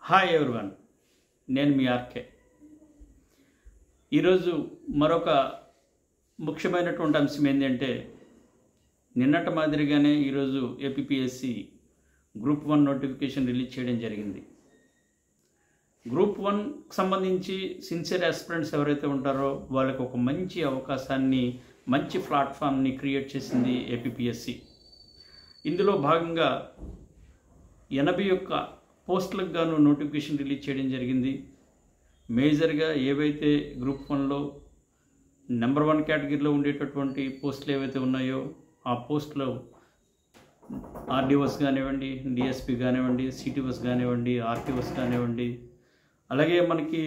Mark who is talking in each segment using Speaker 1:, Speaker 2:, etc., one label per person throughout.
Speaker 1: hi everyone నేను మీ RK ఈరోజు మరొక ముఖ్యమైనటువంటి అంశం ఏంటంటే నిన్నటి మాదిరిగానే ఈరోజు APSC group one notification release చేయడం జరిగింది గ్రూప్ వన్కి సంబంధించి సిన్సియర్ ఆస్పిరెంట్స్ ఎవరైతే ఉంటారో వాళ్ళకి ఒక మంచి అవకాశాన్ని మంచి ప్లాట్ఫామ్ని క్రియేట్ చేసింది ఏపీఎస్సి ఇందులో భాగంగా ఎనభై ఒక్క పోస్టులకు గాను నోటిఫికేషన్ రిలీజ్ చేయడం జరిగింది మేజర్గా ఏవైతే గ్రూప్ వన్లో నెంబర్ వన్ కేటగిరీలో ఉండేటటువంటి పోస్టులు ఏవైతే ఉన్నాయో ఆ పోస్టులో ఆర్డీఓస్ కానివ్వండి డిఎస్పి కానివ్వండి సిటీఓస్ కానివ్వండి ఆర్టీఓస్ కానివ్వండి అలాగే మనకి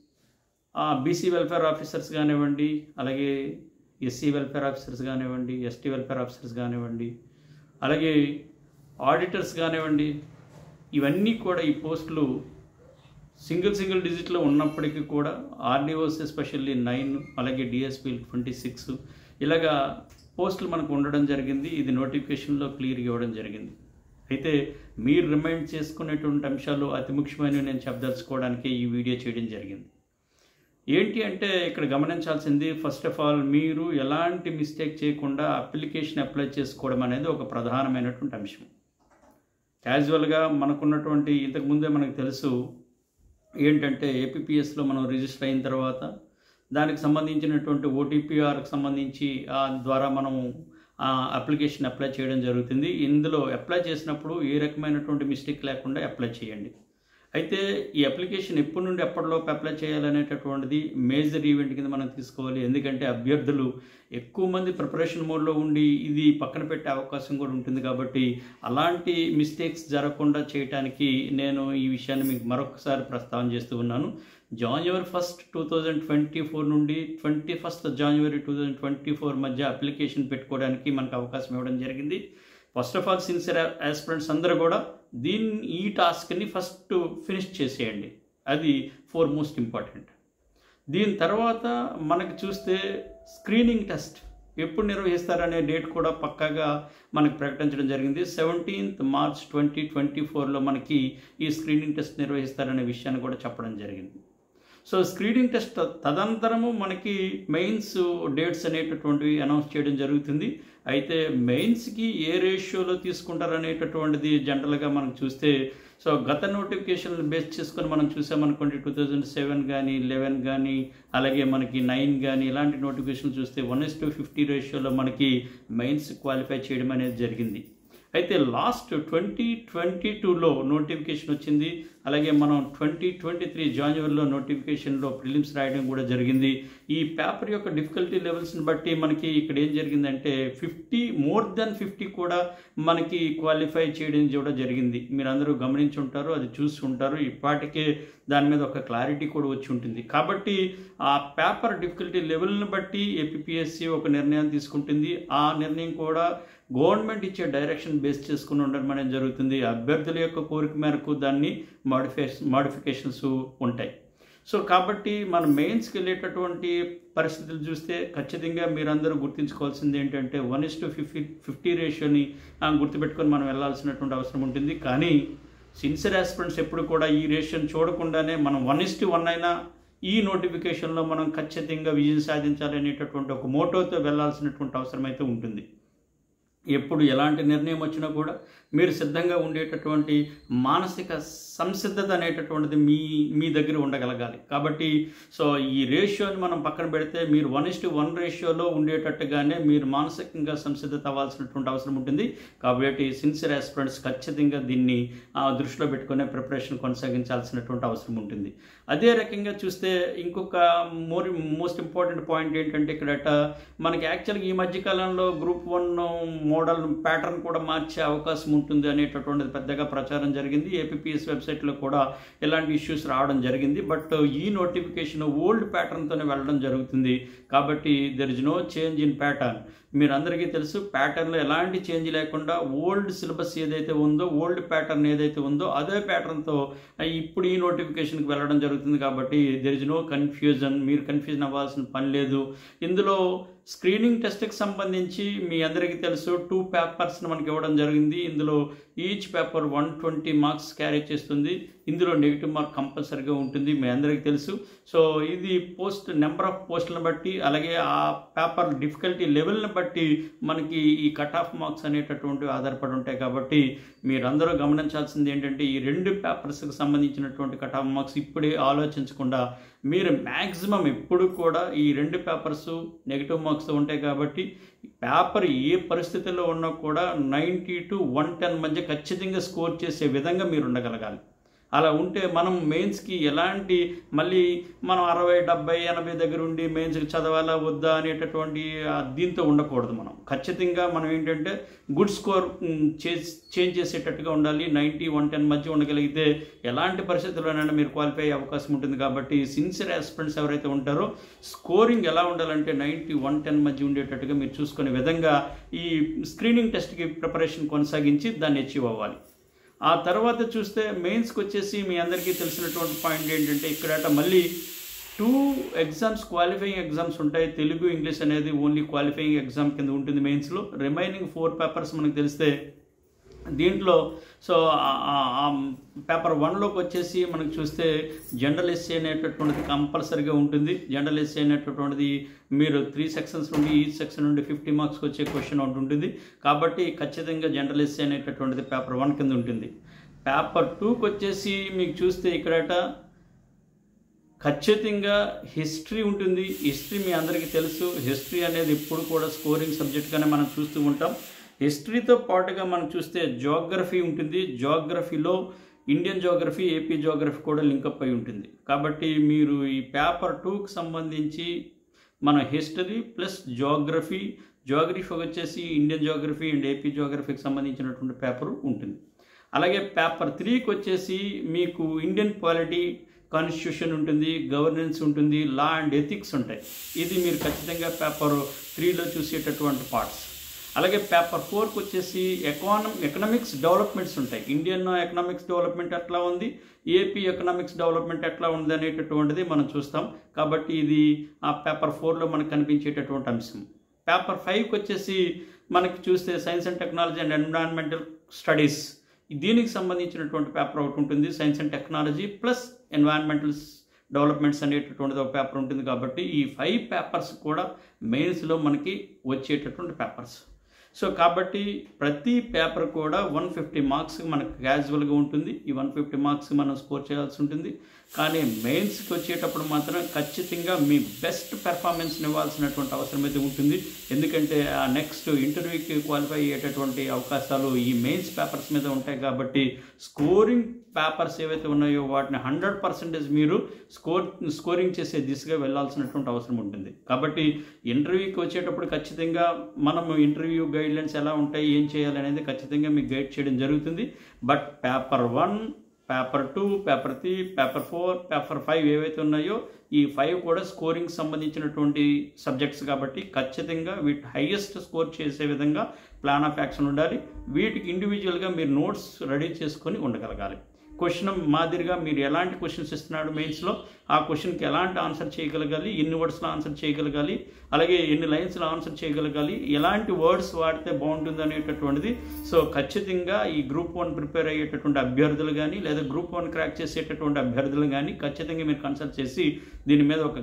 Speaker 1: బీసీ వెల్ఫేర్ ఆఫీసర్స్ కానివ్వండి అలాగే ఎస్సీ వెల్ఫేర్ ఆఫీసర్స్ కానివ్వండి ఎస్టీ వెల్ఫేర్ ఆఫీసర్స్ కానివ్వండి అలాగే ఆడిటర్స్ కానివ్వండి ఇవన్నీ కూడా ఈ పోస్టులు సింగిల్ సింగిల్ డిజిట్లో ఉన్నప్పటికీ కూడా ఆర్డీఓస్ ఎస్పెషల్లీ నైన్ అలాగే డిఎస్పీ ట్వంటీ సిక్స్ ఇలాగా పోస్టులు మనకు ఉండడం జరిగింది ఇది నోటిఫికేషన్లో క్లియర్గా ఇవ్వడం జరిగింది అయితే మీరు రిమైండ్ చేసుకునేటువంటి అంశాలు అతి ముఖ్యమైనవి నేను చెప్పదలుచుకోవడానికి ఈ వీడియో చేయడం జరిగింది ఏంటి అంటే ఇక్కడ గమనించాల్సింది ఫస్ట్ ఆఫ్ ఆల్ మీరు ఎలాంటి మిస్టేక్ చేయకుండా అప్లికేషన్ అప్లై చేసుకోవడం అనేది ఒక ప్రధానమైనటువంటి అంశం క్యాజువల్గా మనకున్నటువంటి ఇంతకుముందే మనకు తెలుసు ఏంటంటే ఏపీఎస్లో మనం రిజిస్టర్ అయిన తర్వాత దానికి సంబంధించినటువంటి ఓటీపీఆర్కి సంబంధించి ఆ ద్వారా మనం అప్లికేషన్ అప్లై చేయడం జరుగుతుంది ఇందులో అప్లై చేసినప్పుడు ఏ రకమైనటువంటి మిస్టేక్ లేకుండా అప్లై చేయండి అయితే ఈ అప్లికేషన్ ఎప్పటి నుండి ఎప్పటిలోపు అప్లై చేయాలనేటటువంటిది మేజర్ ఈవెంట్ కింద మనం తీసుకోవాలి ఎందుకంటే అభ్యర్థులు ఎక్కువ మంది ప్రిపరేషన్ మోడ్లో ఉండి ఇది పక్కన పెట్టే అవకాశం కూడా ఉంటుంది కాబట్టి అలాంటి మిస్టేక్స్ జరగకుండా చేయడానికి నేను ఈ విషయాన్ని మీకు మరొకసారి ప్రస్తావన చేస్తూ ఉన్నాను January first two thousand twenty four నుండి ట్వంటీ ఫస్ట్ జనవరి టూ థౌజండ్ ట్వంటీ ఫోర్ మధ్య అప్లికేషన్ పెట్టుకోవడానికి మనకు అవకాశం ఇవ్వడం జరిగింది first of all sincere aspirants అందరూ కూడా దీన్ని ఈ టాస్క్ని ఫస్ట్ ఫినిష్ చేసేయండి అది ఫోర్ మోస్ట్ ఇంపార్టెంట్ దీని తర్వాత మనకి చూస్తే స్క్రీనింగ్ టెస్ట్ ఎప్పుడు నిర్వహిస్తారనే డేట్ కూడా పక్కాగా మనకు ప్రకటించడం జరిగింది సెవెంటీన్త్ మార్చ్ ట్వంటీ ట్వంటీ ఫోర్లో మనకి ఈ స్క్రీనింగ్ టెస్ట్ నిర్వహిస్తారనే విషయాన్ని కూడా చెప్పడం జరిగింది సో స్క్రీనింగ్ టెస్ట్ తదనంతరము మనకి మెయిన్స్ డేట్స్ అనేటటువంటివి అనౌన్స్ చేయడం జరుగుతుంది అయితే మెయిన్స్కి ఏ రేషియోలో తీసుకుంటారనేటటువంటిది జనరల్గా మనం చూస్తే సో గత నోటిఫికేషన్లు బేస్ చేసుకొని మనం చూసామనుకోండి టూ థౌజండ్ సెవెన్ కానీ లెవెన్ కానీ అలాగే మనకి నైన్ కానీ ఇలాంటి నోటిఫికేషన్ చూస్తే వన్ ఎస్ టు ఫిఫ్టీ రేషియోలో మనకి మెయిన్స్ క్వాలిఫై చేయడం అనేది జరిగింది అయితే లాస్ట్ ట్వంటీ ట్వంటీ టూలో నోటిఫికేషన్ వచ్చింది అలాగే మనం ట్వంటీ ట్వంటీ త్రీ జాన్యువరిలో నోటిఫికేషన్లో ప్రిలిమ్స్ రాయడం కూడా జరిగింది ఈ పేపర్ యొక్క డిఫికల్టీ లెవెల్స్ని బట్టి మనకి ఇక్కడ ఏం జరిగిందంటే ఫిఫ్టీ మోర్ దెన్ ఫిఫ్టీ కూడా మనకి క్వాలిఫై చేయడం కూడా జరిగింది మీరు అందరూ గమనించి ఉంటారు అది చూసి ఉంటారు ఇప్పటికే దాని మీద ఒక క్లారిటీ కూడా వచ్చి ఉంటుంది కాబట్టి ఆ పేపర్ డిఫికల్టీ లెవెల్ని బట్టి ఏపీఎస్సి ఒక నిర్ణయం తీసుకుంటుంది ఆ నిర్ణయం కూడా గవర్నమెంట్ ఇచ్చే డైరెక్షన్ బేస్ చేసుకుని ఉండడం అనేది జరుగుతుంది అభ్యర్థుల యొక్క కోరిక మేరకు దాన్ని మాడిఫికేషన్ మాడిఫికేషన్స్ ఉంటాయి సో కాబట్టి మన మెయిన్స్కి వెళ్ళేటటువంటి పరిస్థితులు చూస్తే ఖచ్చితంగా మీరందరూ గుర్తుంచుకోవాల్సింది ఏంటంటే one is to fifty fifty రేషియోని గుర్తుపెట్టుకొని మనం వెళ్ళాల్సినటువంటి అవసరం ఉంటుంది కానీ సిన్సియర్ ఆస్పిరెంట్స్ ఎప్పుడు కూడా ఈ రేషియోని చూడకుండానే మనం వన్ ఇస్ టు వన్ అయినా ఈ నోటిఫికేషన్లో మనం ఖచ్చితంగా విజయం సాధించాలనేటటువంటి ఒక మోటోతో వెళ్ళాల్సినటువంటి అవసరం అయితే ఉంటుంది ఎప్పుడు ఎలాంటి నిర్ణయం వచ్చినా కూడా మీరు సిద్ధంగా ఉండేటటువంటి మానసిక సంసిద్ధత అనేటటువంటిది మీ మీ దగ్గర ఉండగలగాలి కాబట్టి సో ఈ రేషియోని మనం పక్కన పెడితే మీరు వన్ ఇస్ టు వన్ రేషియోలో ఉండేటట్టుగానే మీరు మానసికంగా సంసిద్ధత అవ్వాల్సినటువంటి అవసరం ఉంటుంది కాబట్టి సిన్సియర్ ఆస్పిరెంట్స్ ఖచ్చితంగా దీన్ని దృష్టిలో పెట్టుకునే ప్రిపరేషన్ కొనసాగించాల్సినటువంటి అవసరం ఉంటుంది అదే రకంగా చూస్తే ఇంకొక మోర్ మోస్ట్ ఇంపార్టెంట్ పాయింట్ ఏంటంటే ఇక్కడట మనకి యాక్చువల్గా ఈ మధ్యకాలంలో గ్రూప్ వన్ మోడల్ ప్యాటర్న్ కూడా మార్చే అవకాశం ఉంటుంది అనేటటువంటిది పెద్దగా ప్రచారం జరిగింది ఏపీఎస్ వెబ్సైట్లో కూడా ఇలాంటి ఇష్యూస్ రావడం జరిగింది బట్ ఈ నోటిఫికేషన్ ఓల్డ్ ప్యాటర్న్తోనే వెళ్ళడం జరుగుతుంది కాబట్టి there is no change in pattern మీరందరికీ తెలుసు ప్యాటర్న్లో ఎలాంటి చేంజ్ లేకుండా ఓల్డ్ సిలబస్ ఏదైతే ఉందో ఓల్డ్ ప్యాటర్న్ ఏదైతే ఉందో అదే ప్యాటర్న్తో ఇప్పుడు ఈ నోటిఫికేషన్కి వెళ్ళడం జరుగుతుంది కాబట్టి దెర్ ఇస్ నో కన్ఫ్యూజన్ మీరు కన్ఫ్యూజన్ అవ్వాల్సిన పని లేదు ఇందులో స్క్రీనింగ్ టెస్ట్కి సంబంధించి మీ అందరికీ తెలుసు టూ పేపర్స్ని మనకి ఇవ్వడం జరిగింది ఇందులో each paper one twenty marks carry చేస్తుంది ఇందులో నెగిటివ్ మార్క్ కంపల్సరీగా ఉంటుంది మీ అందరికీ తెలుసు సో ఇది పోస్ట్ నెంబర్ ఆఫ్ పోస్టులను బట్టి అలాగే ఆ పేపర్ డిఫికల్టీ లెవెల్ని బట్టి మనకి ఈ కట్ ఆఫ్ మార్క్స్ అనేటటువంటివి ఆధారపడి ఉంటాయి కాబట్టి మీరందరూ గమనించాల్సింది ఏంటంటే ఈ రెండు పేపర్స్కి సంబంధించినటువంటి కట్ ఆఫ్ మార్క్స్ ఇప్పుడే ఆలోచించకుండా మీరు మ్యాక్సిమం ఎప్పుడు కూడా ఈ రెండు పేపర్స్ నెగిటివ్ మార్క్స్ ఉంటాయి కాబట్టి పేపర్ ఏ పరిస్థితుల్లో ఉన్నా కూడా నైంటీ టు వన్ టెన్ మధ్య ఖచ్చితంగా స్కోర్ చేసే విధంగా మీరు ఉండగలగాలి అలా ఉంటే మనం మెయిన్స్కి ఎలాంటి మళ్ళీ మనం అరవై డెబ్బై ఎనభై దగ్గర ఉండి మెయిన్స్కి చదవాలా వద్దా అనేటటువంటి ఆ దీంతో ఉండకూడదు మనం ఖచ్చితంగా మనం ఏంటంటే గుడ్ స్కోర్ చేంజ్ చేసేటట్టుగా ఉండాలి నైంటీ వన్ టెన్ మధ్య ఉండగలిగితే ఎలాంటి పరిస్థితుల్లోనైనా మీరు క్వాలిఫై అయ్యే అవకాశం ఉంటుంది కాబట్టి సిన్సియర్ ఆస్పిరెంట్స్ ఎవరైతే ఉంటారో స్కోరింగ్ ఎలా ఉండాలంటే నైంటీ వన్ టెన్ మధ్య ఉండేటట్టుగా మీరు చూసుకునే విధంగా ఈ స్క్రీనింగ్ టెస్ట్కి ప్రిపరేషన్ కొనసాగించి దాన్ని అచీవ్ అవ్వాలి ఆ తర్వాత చూస్తే మెయిన్స్కి వచ్చేసి మీ అందరికీ తెలిసినటువంటి పాయింట్ ఏంటంటే ఇక్కడట మళ్ళీ టూ ఎగ్జామ్స్ క్వాలిఫైయింగ్ ఎగ్జామ్స్ ఉంటాయి తెలుగు ఇంగ్లీష్ అనేది ఓన్లీ క్వాలిఫైయింగ్ ఎగ్జామ్ కింద ఉంటుంది మెయిన్స్లో రిమైనింగ్ ఫోర్ పేపర్స్ మనకు తెలిస్తే దీంట్లో సో పేపర్ వన్లోకి వచ్చేసి మనకు చూస్తే జనరల్ ఎస్సీ అనేటటువంటిది కంపల్సరీగా ఉంటుంది జనరల్ ఎస్సీ అనేటటువంటిది మీరు త్రీ సెక్షన్స్ నుండి ఈ సెక్షన్ నుండి ఫిఫ్టీ మార్క్స్కి వచ్చే క్వశ్చన్ ఒకటి ఉంటుంది కాబట్టి ఖచ్చితంగా జనరల్ ఎస్సీ అనేటటువంటిది పేపర్ వన్ కింద ఉంటుంది పేపర్ టూకి వచ్చేసి మీకు చూస్తే ఇక్కడట ఖచ్చితంగా హిస్టరీ ఉంటుంది హిస్టరీ మీ అందరికీ తెలుసు హిస్టరీ అనేది ఎప్పుడు కూడా స్కోరింగ్ సబ్జెక్ట్గానే మనం చూస్తూ ఉంటాం హిస్టరీతో పాటుగా మనం చూస్తే జోగ్రఫీ ఉంటుంది జోగ్రఫీలో ఇండియన్ జోగ్రఫీ ఏపీ జోగ్రఫీ కూడా లింకప్ అయి ఉంటుంది కాబట్టి మీరు ఈ పేపర్ టూకి సంబంధించి మన హిస్టరీ ప్లస్ జోగ్రఫీ జోగ్రఫీ వచ్చేసి ఇండియన్ జోగ్రఫీ అండ్ ఏపీ జోగ్రఫీకి సంబంధించినటువంటి పేపర్ ఉంటుంది అలాగే పేపర్ త్రీకి వచ్చేసి మీకు ఇండియన్ పాలిటీ కాన్స్టిట్యూషన్ ఉంటుంది గవర్నెన్స్ ఉంటుంది లా అండ్ ఎథిక్స్ ఉంటాయి ఇది మీరు ఖచ్చితంగా పేపర్ త్రీలో చూసేటటువంటి పార్ట్స్ అలాగే పేపర్ ఫోర్కి వచ్చేసి ఎకానమ్ ఎకనామిక్స్ డెవలప్మెంట్స్ ఉంటాయి ఇండియన్ ఎకనామిక్స్ డెవలప్మెంట్ ఎట్లా ఉంది ఏపీ ఎకనామిక్స్ డెవలప్మెంట్ ఎట్లా ఉంది అనేటటువంటిది మనం చూస్తాం కాబట్టి ఇది ఆ పేపర్ ఫోర్లో మనకు కనిపించేటటువంటి అంశం పేపర్ ఫైవ్కి వచ్చేసి మనకి చూస్తే science and technology and environmental studies దీనికి సంబంధించినటువంటి పేపర్ ఒకటి ఉంటుంది science and technology plus environmental developments అనేటటువంటిది ఒక పేపర్ ఉంటుంది కాబట్టి ఈ ఫైవ్ పేపర్స్ కూడా మెయిన్స్లో మనకి వచ్చేటటువంటి పేపర్స్ సో కాబట్టి ప్రతి పేపర్ కూడా వన్ ఫిఫ్టీ మార్క్స్ మనకు క్యాజువల్గా ఉంటుంది ఈ వన్ ఫిఫ్టీ మార్క్స్ మనం స్కోర్ చేయాల్సి ఉంటుంది కానీ మెయిన్స్కి వచ్చేటప్పుడు మాత్రం ఖచ్చితంగా మీ బెస్ట్ పెర్ఫార్మెన్స్ ఇవ్వాల్సినటువంటి అవసరం అయితే ఉంటుంది ఎందుకంటే ఆ నెక్స్ట్ ఇంటర్వ్యూకి క్వాలిఫై అయ్యేటటువంటి అవకాశాలు ఈ మెయిన్స్ పేపర్స్ మీద ఉంటాయి కాబట్టి స్కోరింగ్ పేపర్స్ ఏవైతే ఉన్నాయో వాటిని హండ్రెడ్ పర్సెంటేజ్ మీరు స్కోర్ స్కోరింగ్ చేసే దిశగా వెళ్ళాల్సినటువంటి అవసరం ఉంటుంది కాబట్టి ఇంటర్వ్యూకి వచ్చేటప్పుడు ఖచ్చితంగా మనం ఇంటర్వ్యూ గైడ్లైన్స్ ఎలా ఉంటాయి ఏం చేయాలి అనేది ఖచ్చితంగా మీకు గైడ్ చేయడం జరుగుతుంది but paper one paper two paper three paper four paper five ఏవైతే ఉన్నాయో ఈ ఫైవ్ కూడా స్కోరింగ్ సంబంధించినటువంటి సబ్జెక్ట్స్ కాబట్టి ఖచ్చితంగా వీటి హైయెస్ట్ స్కోర్ చేసే విధంగా ప్లాన్ ఆఫ్ యాక్షన్ ఉండాలి వీటికి ఇండివిజువల్గా మీరు నోట్స్ రెడీ చేసుకొని ఉండగలగాలి క్వశ్చన్ మాదిరిగా మీరు ఎలాంటి క్వశ్చన్స్ ఇస్తున్నాడు మెయిన్స్లో ఆ క్వశ్చన్కి ఎలాంటి ఆన్సర్ చేయగలగాలి ఎన్ని వర్డ్స్లో ఆన్సర్ చేయగలగాలి అలాగే ఎన్ని లైన్స్లో ఆన్సర్ చేయగలగాలి ఎలాంటి వర్డ్స్ వాడితే బాగుంటుంది అనేటటువంటిది సో ఖచ్చితంగా ఈ గ్రూప్ వన్ ప్రిపేర్ అయ్యేటటువంటి అభ్యర్థులు కానీ లేదా గ్రూప్ వన్ క్రాక్ చేసేటటువంటి అభ్యర్థులు కానీ ఖచ్చితంగా మీరు కన్సల్ట్ చేసి దీని మీద ఒక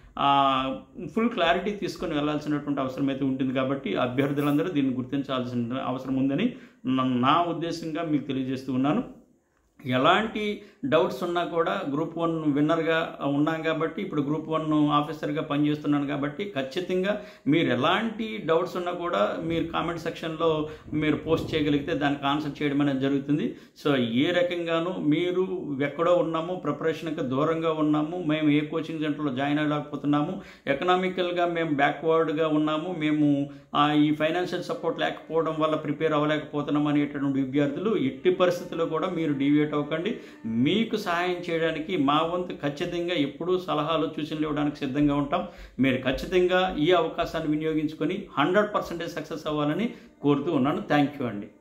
Speaker 1: ఫుల్ క్లారిటీ తీసుకొని వెళ్ళాల్సినటువంటి అవసరం అయితే ఉంటుంది కాబట్టి అభ్యర్థులందరూ దీన్ని గుర్తించాల్సిన అవసరం ఉందని నా ఉద్దేశంగా మీకు తెలియజేస్తూ ఉన్నాను ఎలాంటి డౌట్స్ ఉన్నా కూడా గ్రూప్ వన్ విన్నర్గా ఉన్నాం కాబట్టి ఇప్పుడు గ్రూప్ వన్ ఆఫీసర్గా పనిచేస్తున్నాను కాబట్టి ఖచ్చితంగా మీరు ఎలాంటి డౌట్స్ ఉన్నా కూడా మీరు కామెంట్ సెక్షన్లో మీరు పోస్ట్ చేయగలిగితే దానికి ఆన్సర్ చేయడం అనేది జరుగుతుంది సో ఏ రకంగానూ మీరు ఎక్కడో ఉన్నాము ప్రిపరేషన్కి దూరంగా ఉన్నాము మేము ఏ కోచింగ్ సెంటర్లో జాయిన్ అవ్వలేకపోతున్నాము ఎకనామికల్గా మేము బ్యాక్వర్డ్గా ఉన్నాము మేము ఈ ఫైనాన్షియల్ సపోర్ట్ లేకపోవడం వల్ల ప్రిపేర్ అవ్వలేకపోతున్నాం అనేటటువంటి విద్యార్థులు ఎట్టి పరిస్థితుల్లో కూడా మీరు డివియేట్ అవ్వకండి మీకు సహాయం చేయడానికి మా వంతు ఖచ్చితంగా ఎప్పుడూ సలహాలు సూచనలు ఇవ్వడానికి సిద్ధంగా ఉంటాం మీరు ఖచ్చితంగా ఈ అవకాశాన్ని వినియోగించుకొని హండ్రెడ్ పర్సెంటేజ్ సక్సెస్ అవ్వాలని కోరుతూ ఉన్నాను థ్యాంక్ యూ అండి